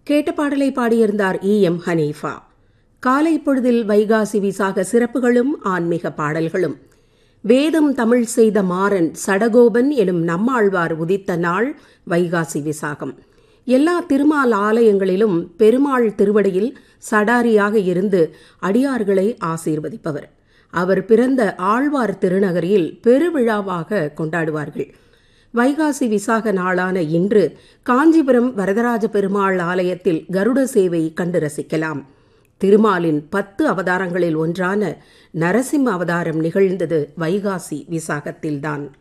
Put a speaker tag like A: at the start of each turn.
A: கேட்ட பாடலை பாடியிருந்தார் E M Hanifa காலை பொழுதில் வைகாசி விசாக சிறப்புகளும் ஆன்மீக பாடல்களும் வேதம் தமிழ் செய்த மாறன் சடகோபன் எனும் நம்மாழ்வார் உதித்த நாள் வைகாசி விசாகம் எல்லா திருமால் ஆலயங்களிலும் பெருமாள் திருவடியில் சடாரியாக இருந்து அடியார்களை ஆசீர்வதிப்பவர் அவர் பிறந்த ஆழ்வார் திருநகரில் பெருவிழாவாக கொண்டாடுவார்கள் வைகாசி விசாக நாளான இன்று காஞ்சிபுரம் வரதராஜ பெருமாள் ஆலயத்தில் கருட சேவை கண்டு ரசிக்கலாம் திருமாலின் பத்து அவதாரங்களில் ஒன்றான நரசிம்ம அவதாரம் நிகழ்ந்தது வைகாசி விசாகத்தில்தான்